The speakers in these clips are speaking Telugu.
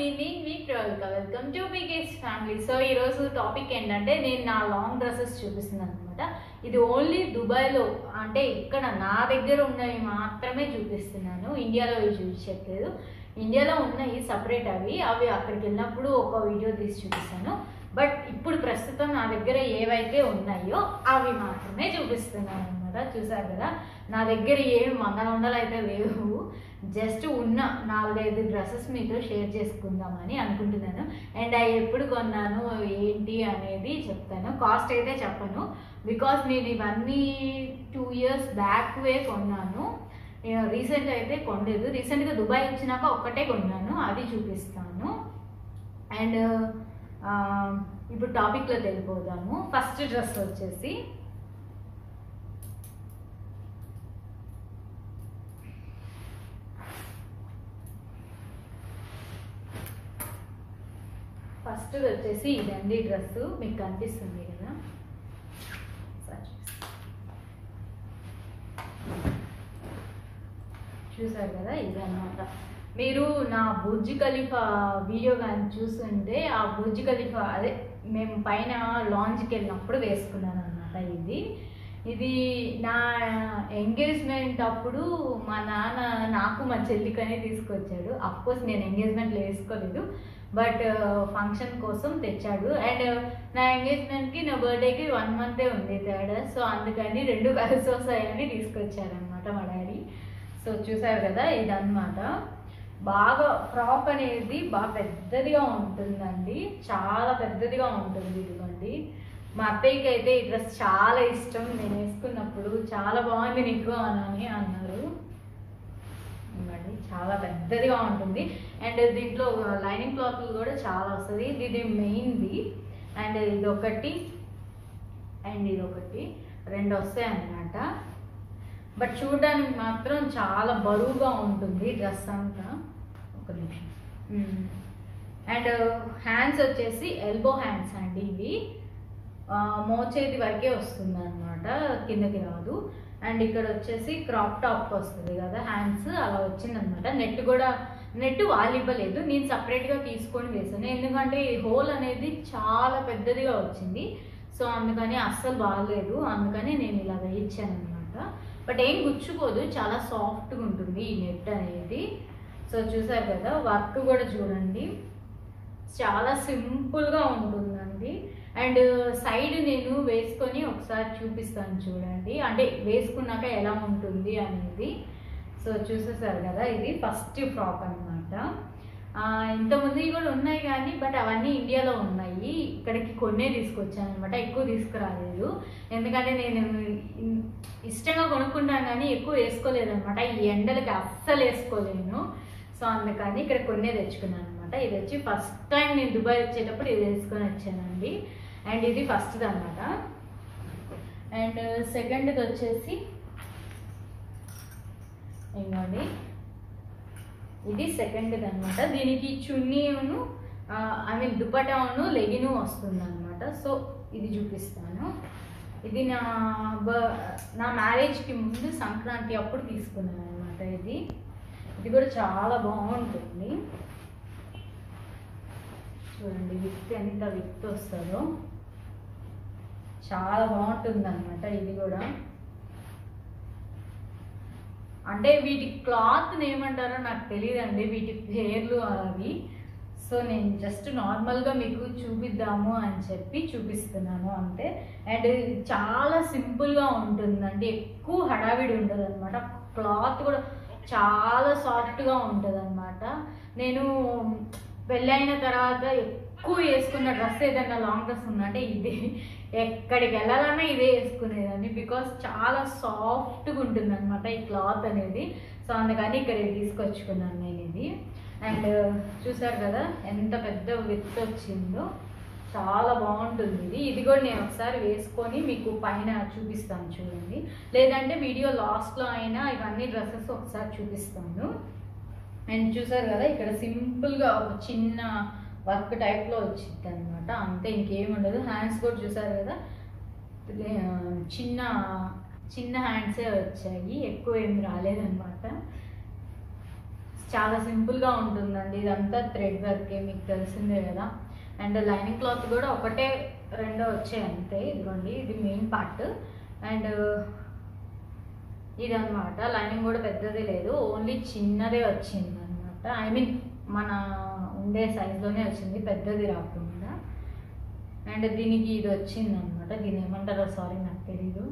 నేను మీ ప్రవల్క వెల్కమ్ టు బిగేస్ ఫ్యామిలీ సో ఈరోజు టాపిక్ ఏంటంటే నేను నా లాంగ్ డ్రెస్సెస్ చూపిస్తున్నాను అనమాట ఇది ఓన్లీ దుబాయ్లో అంటే ఇక్కడ నా దగ్గర ఉన్నవి మాత్రమే చూపిస్తున్నాను ఇండియాలో ఇవి చూపించట్లేదు ఇండియాలో ఉన్నాయి సపరేట్ అవి అవి అక్కడికి వెళ్ళినప్పుడు ఒక వీడియో తీసి చూపిస్తాను బట్ ఇప్పుడు ప్రస్తుతం నా దగ్గర ఏవైతే ఉన్నాయో అవి మాత్రమే చూపిస్తున్నాను అనమాట చూసారు కదా నా దగ్గర ఏమి వందల వందలు అయితే లేవు జస్ట్ ఉన్న నాలుగైదు డ్రెస్సెస్ మీతో షేర్ చేసుకుందామని అనుకుంటున్నాను అండ్ అవి ఎప్పుడు కొన్నాను ఏంటి అనేది చెప్తాను కాస్ట్ అయితే చెప్పను బికాస్ నేను ఇవన్నీ టూ ఇయర్స్ బ్యాక్ వే కొన్నాను రీసెంట్ అయితే కొనలేదు రీసెంట్గా దుబాయ్ వచ్చినాక ఒక్కటే కొన్నాను అది చూపిస్తాను అండ్ ఇప్పుడు టాపిక్లో వెళ్ళిపోదాము ఫస్ట్ డ్రెస్ వచ్చేసి ఫస్ట్ వచ్చేసి ఇదండి డ్రెస్ మీకు కనిపిస్తుంది కదా ఒకసారి చూపిస్తా. చూసారు కదా ఇదన్నమాట మీరు నా బుర్జ్ ఖలీఫా వీడియో కానీ చూస్తుంటే ఆ బుర్జ్ ఖలీఫా అదే మేము పైన లాంచ్కి వెళ్ళినప్పుడు వేసుకున్నాను అనమాట ఇది ఇది నా ఎంగేజ్మెంట్ అప్పుడు మా నాన్న నాకు మా చెల్లికనే తీసుకొచ్చాడు అఫ్కోర్స్ నేను ఎంగేజ్మెంట్లో వేసుకోలేదు బట్ ఫంక్షన్ కోసం తెచ్చాడు అండ్ నా ఎంగేజ్మెంట్కి నా బర్త్డేకి వన్ మంతే ఉంది తేడా సో అందుకని రెండు కలిసి వస్తాయని తీసుకొచ్చారనమాట మా డాడీ సో చూసారు కదా ఇదన్నమాట బాగా ఫ్రాక్ అనేది బాగా పెద్దదిగా ఉంటుందండి చాలా పెద్దదిగా ఉంటుంది ఇదిగోండి మా అత్తయ్యకి అయితే ఈ డ్రెస్ చాలా ఇష్టం నేను వేసుకున్నప్పుడు చాలా బాగుంది నీకు అని అన్నారు ఇవ్వండి చాలా పెద్దదిగా ఉంటుంది అండ్ దీంట్లో లైనింగ్ క్లాత్ కూడా చాలా వస్తుంది ఇది మెయిన్ది అండ్ ఇది ఒకటి అండ్ ఇది ఒకటి రెండు వస్తాయి అన్నమాట బట్ చూడడానికి మాత్రం చాలా బరువుగా ఉంటుంది డ్రెస్ అంతా ఒక నిమిషం అండ్ హ్యాండ్స్ వచ్చేసి ఎల్బో హ్యాండ్స్ అండి ఇవి ఆ, మోచేతి వరకే వస్తుంది అనమాట కిందకి రాదు అండ్ ఇక్కడ వచ్చేసి క్రాప్ టాప్ వస్తుంది కదా హ్యాండ్స్ అలా వచ్చింది అనమాట నెట్ కూడా నెట్ వాళ్ళు ఇవ్వలేదు నేను సపరేట్గా తీసుకొని వేసాను ఎందుకంటే ఈ హోల్ అనేది చాలా పెద్దదిగా వచ్చింది సో అందుకని అస్సలు బాగలేదు అందుకని నేను ఇలా వేయించాను అనమాట బట్ ఏం గుచ్చుకోదు చాలా సాఫ్ట్గా ఉంటుంది ఈ నెట్ అనేది సో చూసారు కదా వర్క్ కూడా చూడండి చాలా సింపుల్గా ఉంటుందండి అండ్ సైడ్ నేను వేసుకొని ఒకసారి చూపిస్తాను చూడండి అంటే వేసుకున్నాక ఎలా ఉంటుంది అనేది సో చూసేసారు కదా ఇది ఫస్ట్ ఫ్రాక్ అనమాట ఇంతకుముందు కూడా ఉన్నాయి కానీ బట్ అవన్నీ ఇండియాలో ఉన్నాయి ఇక్కడికి కొన్నే తీసుకొచ్చాను అనమాట ఎక్కువ తీసుకురాలేదు ఎందుకంటే నేను ఇన్- ఇష్టంగా కొనుక్కుంటాను కానీ ఎక్కువ వేసుకోలేదు అనమాట ఈ ఎండలకి అస్సలు వేసుకోలేను సో అందుకని ఇక్కడ కొన్నే తెచ్చుకున్నాను అనమాట ఇది వచ్చి ఫస్ట్ టైం నేను దుబాయ్ వచ్చేటప్పుడు ఇది వేసుకొని వచ్చానండి అండ్ ఇది ఫస్ట్ది అనమాట అండ్ సెకండ్ది వచ్చేసి ఇంకోండి ఇది సెకండ్ది అనమాట దీనికి చున్నీను ఐ మీన్ దుపటాను లెగిను వస్తుంది అనమాట సో ఇది చూపిస్తాను ఇది నా బ నా మ్యారేజ్కి ముందు సంక్రాంతి అప్పుడు తీసుకున్నాను అనమాట ఇది ఇది కూడా చాలా బాగుంటుంది చూడండి విత్ ఎంత విత్ వస్తుందో చాలా బాగుంటుంది అనమాట ఇది కూడా అంటే వీటి క్లాత్ ఏమంటారో నాకు తెలియదండి వీటి పేర్లు అవి సో నేను జస్ట్ నార్మల్గా మీకు చూపిద్దాము అని చెప్పి చూపిస్తున్నాను అంతే అండ్ ఇది చాలా సింపుల్గా ఉంటుందండి ఎక్కువ హడావిడి ఉండదు అనమాట క్లాత్ కూడా చాలా సాఫ్ట్గా ఉంటుంది అనమాట నేను పెళ్ళైన తర్వాత ఎక్కువ వేసుకున్న డ్రెస్ ఏదైనా లాంగ్ డ్రెస్ ఉందంటే ఇది ఎక్కడికి వెళ్ళాలన్నా ఇదే వేసుకునేదాన్ని బికాస్ చాలా సాఫ్ట్గా ఉంటుంది అనమాట ఈ క్లాత్ అనేది సో అందుకని ఇక్కడ తీసుకొచ్చుకున్నాను నేను ఇది అండ్ చూసారు కదా ఎంత పెద్ద విత్ వచ్చిందో చాలా బాగుంటుంది ఇది ఇది కూడా నేను ఒకసారి వేసుకొని మీకు పైన చూపిస్తాను చూడండి లేదంటే వీడియో లాస్ట్లో అయినా ఇవన్నీ డ్రెస్సెస్ ఒకసారి చూపిస్తాను అండ్ చూసారు కదా ఇక్కడ సింపుల్గా ఒక చిన్న వర్క్ టైప్లో వచ్చింది అనమాట అంతే ఇంకేం ఉండదు హ్యాండ్స్ కూడా చూసారు కదా ఇది, ఆ, చిన్న చిన్న హ్యాండ్సే వచ్చాయి ఎక్కువ ఏం రాలేదన్నమాట చాలా సింపుల్గా ఉంటుందండి ఇదంతా థ్రెడ్ వర్కే మీకు తెలిసిందే కదా అండ్ లైనింగ్ క్లాత్ కూడా ఒకటే రెండో వచ్చాయి అంతే ఇదిగోండి ఇది మెయిన్ పార్ట్ అండ్ ఇదన్నమాట లైనింగ్ కూడా పెద్దది లేదు ఓన్లీ చిన్నదే వచ్చింది అనమాట ఐ మీన్ మన ఉండే సైజులోనే వచ్చింది పెద్దది రాకుండా అండ్ దీనికి ఇది వచ్చింది అనమాట దీని ఏమంటారో సారీ నాకు తెలీదు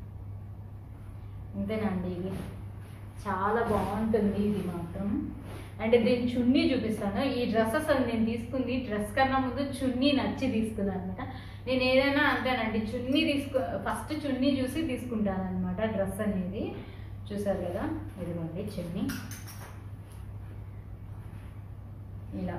అంతేనండి ఇది చాలా బాగుంటుంది ఇది మాత్రం అండ్ దీని చున్నీ చూపిస్తాను ఈ డ్రెస్ అసలు నేను తీసుకుంది డ్రెస్ కన్నా ముందు చున్నీ నచ్చి తీసుకున్నాను అనమాట నేను ఏదైనా అంతేనండి చున్నీ తీసుకు ఫస్ట్ చున్నీ చూసి తీసుకుంటాను అనమాట డ్రెస్ అనేది చూసారు కదా ఇదిగోండి చున్నీ ఇలా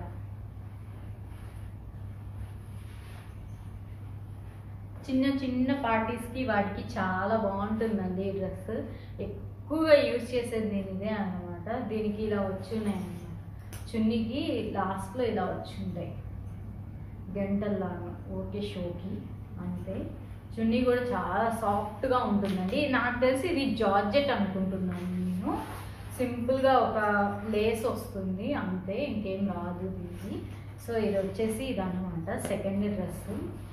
చిన్న చిన్న పార్టీస్కి వాటికి చాలా బాగుంటుందండి ఈ డ్రెస్ ఎక్కువగా యూజ్ చేసేది నేను ఇదే అనమాట దీనికి ఇలా వచ్చున్నాయి అన్నమాట చున్నీకి లాస్ట్లో ఇలా వచ్చుంటాయి గంటల్లాగా ఓకే షోకి అంతే చున్నీ కూడా చాలా సాఫ్ట్గా ఉంటుందండి నాకు తెలిసి ఇది జార్జెట్ అనుకుంటున్నాను నేను సింపుల్గా ఒక లేస్ వస్తుంది అంతే ఇంకేం రాదు దీనికి సో ఇది వచ్చేసి ఇది అనమాట సెకండ్ డ్రెస్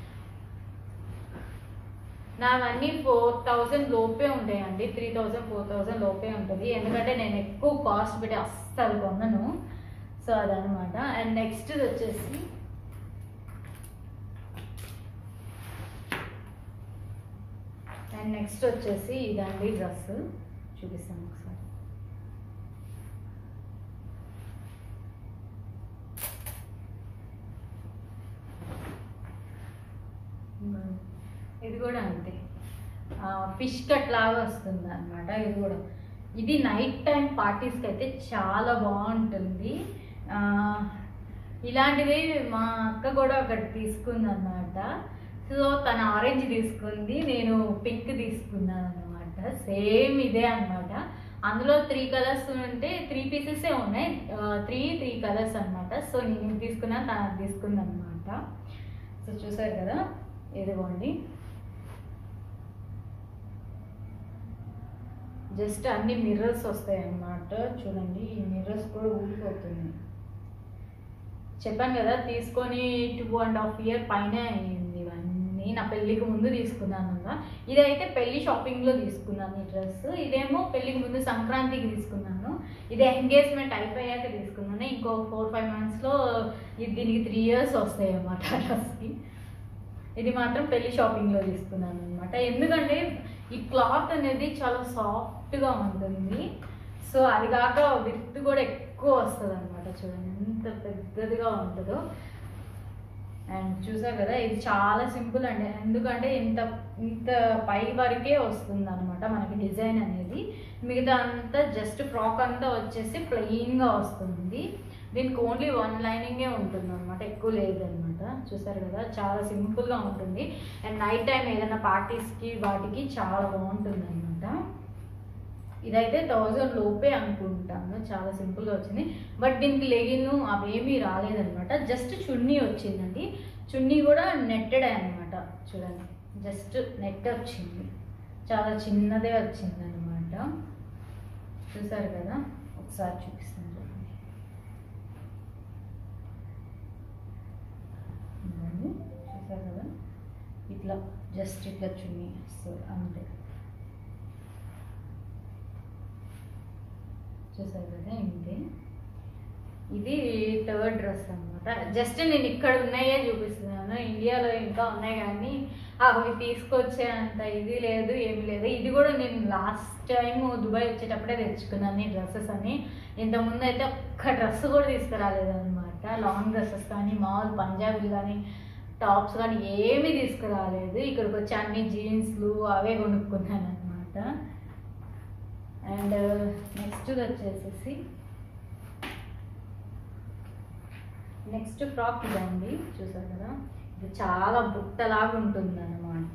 నావన్నీ ఫోర్ థౌజండ్ లోపే ఉంటాయండి త్రీ థౌజండ్ ఫోర్ థౌజండ్ లోపే ఉంటుంది ఎందుకంటే నేను ఎక్కువ కాస్ట్ పెట్టి అస్సలు కొనను సో అదనమాట అండ్ నెక్స్ట్ వచ్చేసి అండ్ నెక్స్ట్ వచ్చేసి ఇదండి డ్రెస్ చూపిస్తాను ఒకసారి ఇది కూడా అంతే ఫిష్ కట్ లాగా వస్తుంది అనమాట ఇది కూడా ఇది నైట్ టైం పార్టీస్కి అయితే చాలా బాగుంటుంది ఆ, ఇలాంటిది మా అక్క కూడా ఒకటి తీసుకుంది అనమాట సో తన ఆరెంజ్ తీసుకుంది నేను పింక్ తీసుకున్నాను అనమాట సేమ్ ఇదే అనమాట అందులో త్రీ కలర్స్ ఉంటే త్రీ పీసెసే ఉన్నాయి త్రీ త్రీ కలర్స్ అనమాట సో నేను ఇది తీసుకున్నా తను అది తీసుకుంది అనమాట సో చూసారు కదా ఇదిగోండి జస్ట్ అన్ని మిర్రర్స్ వస్తాయి అన్నమాట చూడండి ఈ మిర్రర్స్ కూడా ఊడిపోతున్నాయి చెప్పాను కదా తీసుకొని టూ అండ్ హాఫ్ ఇయర్ పైన అయింది ఇవన్నీ నా పెళ్ళికి ముందు తీసుకున్నాను కదా ఇదైతే పెళ్లి షాపింగ్లో తీసుకున్నాను ఈ డ్రెస్ ఇదేమో పెళ్ళికి ముందు సంక్రాంతికి తీసుకున్నాను ఇది ఎంగేజ్మెంట్ అయిపోయాక తీసుకున్నాను ఇంకో ఫోర్ ఫైవ్ మంత్స్లో ఇది దీనికి త్రీ ఇయర్స్ వస్తాయి అన్నమాట డ్రెస్కి ఇది మాత్రం పెళ్లి షాపింగ్లో తీసుకున్నాను అనమాట ఎందుకంటే ఈ క్లాత్ అనేది చాలా సాఫ్ట్గా ఉంటుంది సో అది కాక విత్ కూడా ఎక్కువ వస్తుంది అనమాట చూడండి ఎంత పెద్దదిగా ఉంటుందో అండ్ చూసారు కదా ఇది చాలా సింపుల్ అండి ఎందుకంటే ఇంత ఇంత పై వరకే వస్తుంది అనమాట మనకి డిజైన్ అనేది మిగతా అంతా జస్ట్ ఫ్రాక్ అంతా వచ్చేసి ప్లెయిన్గా వస్తుంది దీనికి ఓన్లీ వన్ లైనింగే ఉంటుంది అనమాట ఎక్కువ లేదనమాట చూసారు కదా చాలా సింపుల్గా ఉంటుంది అండ్ నైట్ టైం ఏదైనా పార్టీస్కి వాటికి చాలా బాగుంటుంది అనమాట ఇదైతే థౌజండ్ లోపే అనుకుంటాను చాలా సింపుల్గా వచ్చింది బట్ దీనికి లెగిన్ అవేమీ రాలేదనమాట జస్ట్ చున్నీ వచ్చిందండి చున్నీ కూడా నెట్టెడ్ అనమాట చూడండి జస్ట్ నెట్ వచ్చింది చాలా చిన్నదే వచ్చింది అనమాట చూసారు కదా ఒకసారి చూపిస్తాను చూడండి ఇదిగోండి. చూసారు కదా ఇట్లా జస్ట్ ఇట్లా చున్నీ వస్తుంది అంతే చూసారు కదా ఇంతే ఇది థర్డ్ డ్రెస్ అనమాట జస్ట్ నేను ఇక్కడ ఉన్నాయే చూపిస్తున్నాను ఇండియాలో ఇంకా ఉన్నాయి కానీ అవి తీసుకొచ్చే అంత ఇది లేదు ఏమి లేదు ఇది కూడా నేను లాస్ట్ టైం దుబాయ్ వచ్చేటప్పుడే తెచ్చుకున్నాను ఈ డ్రెస్సెస్ అని ఇంతకుముందు అయితే ఒక్క డ్రెస్ కూడా తీసుకురాలేదు అనమాట లాంగ్ డ్రెస్సెస్ కానీ మామూలు పంజాబీలు కానీ టాప్స్ కానీ ఏమీ తీసుకురాలేదు ఇక్కడికి వచ్చి అన్ని జీన్స్లు అవే కొనుక్కున్నాను అనమాట అండ్ నెక్స్ట్ వచ్చేసేసి నెక్స్ట్ ఫ్రాక్ ఇదండి చూసారు కదా ఇది చాలా బుట్టలాగా ఉంటుంది అనమాట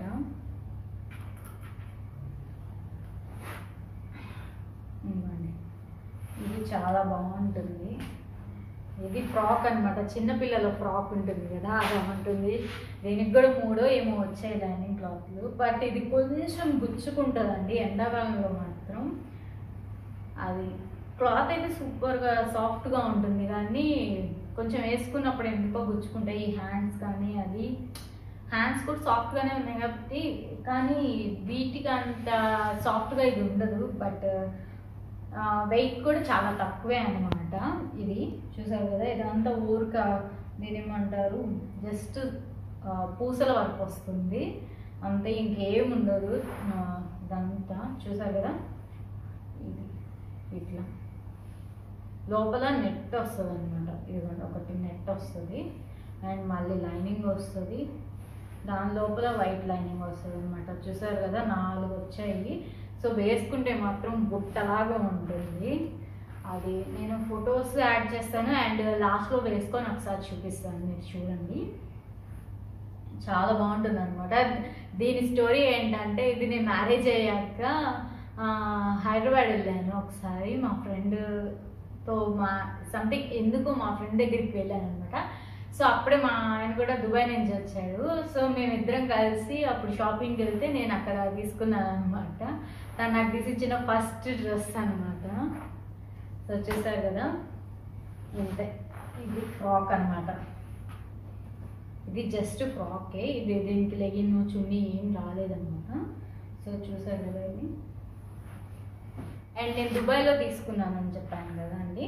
ఇది చాలా బాగుంటుంది ఇది ఫ్రాక్ అనమాట చిన్నపిల్లల ఫ్రాక్ ఉంటుంది కదా అది ఉంటుంది దీనికి కూడా మూడో ఏమో వచ్చాయి లైనింగ్ క్లాత్లు బట్ ఇది కొంచెం గుచ్చుకుంటుందండి ఎండాకాలంలో మాత్రం అది క్లాత్ అయితే సూపర్గా సాఫ్ట్గా ఉంటుంది కానీ కొంచెం వేసుకున్నప్పుడు ఎందుకో గుచ్చుకుంటాయి ఈ హ్యాండ్స్ కానీ అది హ్యాండ్స్ కూడా సాఫ్ట్గానే ఉన్నాయి కాబట్టి కానీ వీటికి అంత సాఫ్ట్గా ఇది ఉండదు బట్ వెయిట్ కూడా చాలా తక్కువే అనమాట ఇది చూసారు కదా ఇదంతా ఊరిక నేనేమంటారు జస్ట్ పూసల వరకు వస్తుంది అంతే ఇంకేం ఉండదు ఆ, ఇదంతా చూసారు కదా ఇది ఇట్లా లోపల నెట్ వస్తుంది అనమాట ఇదిగోండి ఒకటి నెట్ వస్తుంది అండ్ మళ్ళీ లైనింగ్ వస్తుంది దాని లోపల వైట్ లైనింగ్ వస్తుంది అనమాట చూసారు కదా నాలుగు వచ్చాయి సో వేసుకుంటే మాత్రం బుట్టలాగా ఉంటుంది అది నేను ఫొటోస్ యాడ్ చేస్తాను అండ్ లాస్ట్లో వేసుకొని ఒకసారి చూపిస్తాను మీరు చూడండి చాలా బాగుంటుంది అనమాట దీని స్టోరీ ఏంటంటే ఇది నేను మ్యారేజ్ అయ్యాక ఆ, హైదరాబాద్ వెళ్ళాను ఒకసారి మా ఫ్రెండ్తో మా సంథింగ్ ఎందుకో మా ఫ్రెండ్ దగ్గరికి వెళ్ళాను అనమాట సో అప్పుడే మా ఆయన కూడా దుబాయ్ నుంచి వచ్చాడు సో మేమిద్దరం కలిసి అప్పుడు షాపింగ్కి వెళ్తే నేను అక్కడ తీసుకున్నాను అనమాట తను నాకు తీసిచ్చిన ఫస్ట్ డ్రెస్ అనమాట సో చూసారు కదా ఇంతే ఇది ఫ్రాక్ అన్నమాట ఇది జస్ట్ ఫ్రాకే ఇది దీనికి లెగిన్ చున్నీ ఏం రాలేదన్నమాట సో చూసారు కదా ఇది అండ్ నేను దుబాయ్లో తీసుకున్నానని చెప్పాను కదా అండి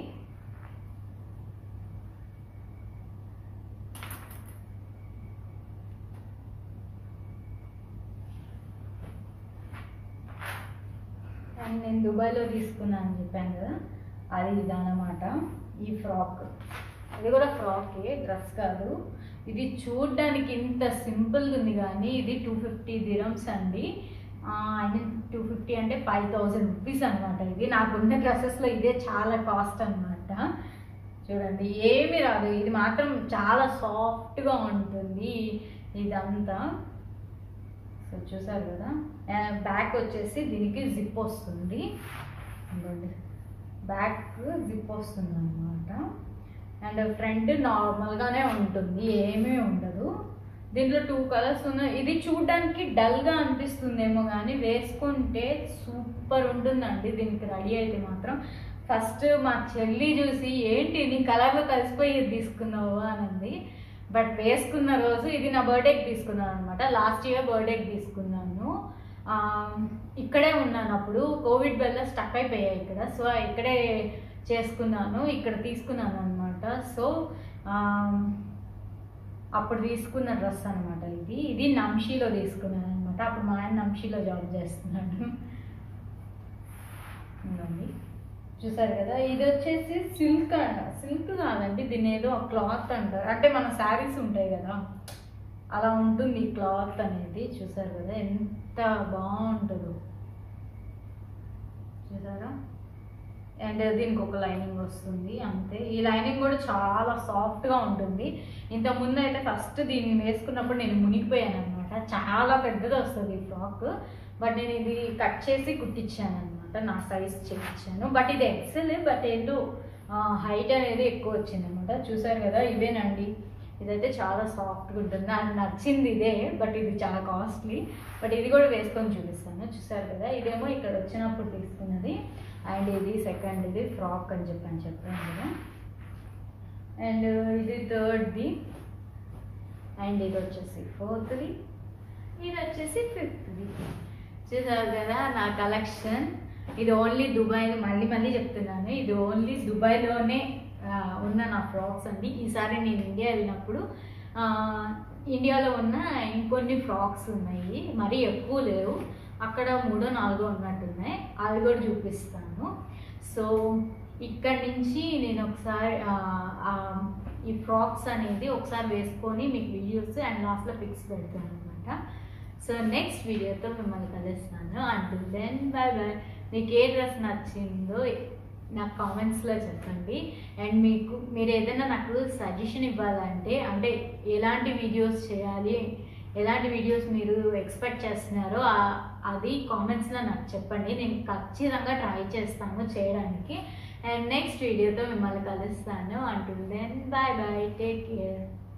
అండ్ నేను దుబాయ్లో తీసుకున్నాను అని చెప్పాను కదా అది ఇదన్నమాట ఈ ఫ్రాక్ ఇది కూడా ఫ్రాకే డ్రెస్ కాదు ఇది చూడ్డానికి ఇంత సింపుల్గా ఉంది కానీ ఇది టూ ఫిఫ్టీ దిరమ్స్ అండి ఐ మీన్ టూ ఫిఫ్టీ అంటే ఫైవ్ థౌజండ్ రూపీస్ అనమాట ఇది నాకున్న డ్రెస్సెస్లో ఇదే చాలా కాస్ట్ అనమాట చూడండి ఏమీ రాదు ఇది మాత్రం చాలా సాఫ్ట్గా ఉంటుంది ఇదంతా సో చూసారు కదా బ్యాక్ వచ్చేసి దీనికి జిప్ వస్తుంది ఇదిగోండి బ్యాక్ జిప్ వస్తుంది అనమాట అండ్ ఫ్రంట్ నార్మల్గానే ఉంటుంది ఏమీ ఉండదు దీంట్లో టూ కలర్స్ ఉన్నాయి ఇది చూడడానికి డల్గా అనిపిస్తుందేమో కానీ వేసుకుంటే సూపర్ ఉంటుందండి దీనికి రెడీ అయితే మాత్రం ఫస్ట్ మా చెల్లి చూసి ఏంటి నీ కలర్లో కలిసిపోయి ఇది తీసుకున్నావు అని అంది బట్ వేసుకున్న రోజు ఇది నా బర్త్డేకి తీసుకున్నాను అనమాట లాస్ట్ ఇయర్ బర్త్డేకి తీసుకున్నాను ఆ, ఇక్కడే ఉన్నాను అప్పుడు కోవిడ్ వల్ల స్టక్ అయిపోయాయి ఇక్కడ సో ఇక్కడే చేసుకున్నాను ఇక్కడ తీసుకున్నాను అనమాట సో ఆ, అప్పుడు తీసుకున్న డ్రెస్ అనమాట ఇది ఇది నంషీలో తీసుకున్నాను అనమాట అప్పుడు మా ఆయన నంషీలో జాబ్ చేస్తున్నాడు ఇదిగోండి. చూసారు కదా ఇది వచ్చేసి సిల్క్ అంట సిల్క్ కాదండి దీని ఏదో క్లాత్ అంటారు అంటే మన శారీస్ ఉంటాయి కదా అలా ఉంటుంది ఈ క్లాత్ అనేది చూసారు కదా ఎంత బాగుంటుందో చూసారా అండ్ దీనికి ఒక లైనింగ్ వస్తుంది అంతే ఈ లైనింగ్ కూడా చాలా సాఫ్ట్గా ఉంటుంది ఇంత ముందు అయితే ఫస్ట్ దీన్ని వేసుకున్నప్పుడు నేను మునిగిపోయాను అనమాట చాలా పెద్దది వస్తుంది ఈ ఫ్రాక్ బట్ నేను ఇది కట్ చేసి కుట్టించాను అనమాట నా సైజ్ చేయించాను బట్ ఇది ఎక్సెల్ బట్ ఏంటో హైట్ అనేది ఎక్కువ వచ్చింది అనమాట చూసారు కదా ఇవేనండి ఇదైతే చాలా సాఫ్ట్గా ఉంటుంది నాకు నచ్చింది ఇదే బట్ ఇది చాలా కాస్ట్లీ బట్ ఇది కూడా వేసుకొని చూపిస్తాను చూసారు కదా ఇదేమో ఇక్కడ వచ్చినప్పుడు తీసుకున్నది అండ్ ఇది సెకండ్ ఇది ఫ్రాక్ అని చెప్పని చెప్పాను కదా అండ్ ఇది థర్డ్ది అండ్ ఇది వచ్చేసి ఫోర్త్ది ఇది వచ్చేసి ఫిఫ్త్ది చూసారు కదా నా కలెక్షన్ ఇది ఓన్లీ దుబాయ్ మళ్ళీ మళ్ళీ చెప్తున్నాను ఇది ఓన్లీ దుబాయ్లోనే ఆ, ఉన్న నా ఫ్రాక్స్ అండి ఈసారి నేను ఇండియా వెళ్ళినప్పుడు ఆ, ఇండియాలో ఉన్న ఇంకొన్ని ఫ్రాక్స్ ఉన్నాయి మరీ ఎక్కువ లేవు అక్కడ మూడో నాలుగో ఉన్నట్టున్నాయి అవి కూడా చూపిస్తాను సో ఇక్కడి నుంచి నేను ఒకసారి ఆ, ఆ, ఈ ఫ్రాక్స్ అనేది ఒకసారి వేసుకొని మీకు వీడియోస్ అండ్ లాస్ట్లో పిక్స్ పెడతాను అనమాట సో నెక్స్ట్ వీడియోతో మిమ్మల్ని కలుస్తాను అంటూ దెన్ బై బై మీకు ఏ డ్రెస్ నచ్చిందో నాకు కామెంట్స్లో చెప్పండి అండ్ మీకు మీరు ఏదైనా నాకు సజెషన్ ఇవ్వాలంటే అంటే ఎలాంటి వీడియోస్ చేయాలి ఎలాంటి వీడియోస్ మీరు ఎక్స్పెక్ట్ చేస్తున్నారో ఆ- అది కామెంట్స్లో నాకు చెప్పండి నేను ఖచ్చితంగా ట్రై చేస్తాను చేయడానికి అండ్ నెక్స్ట్ వీడియోతో మిమ్మల్ని కలుస్తాను అంటూ then bye bye take care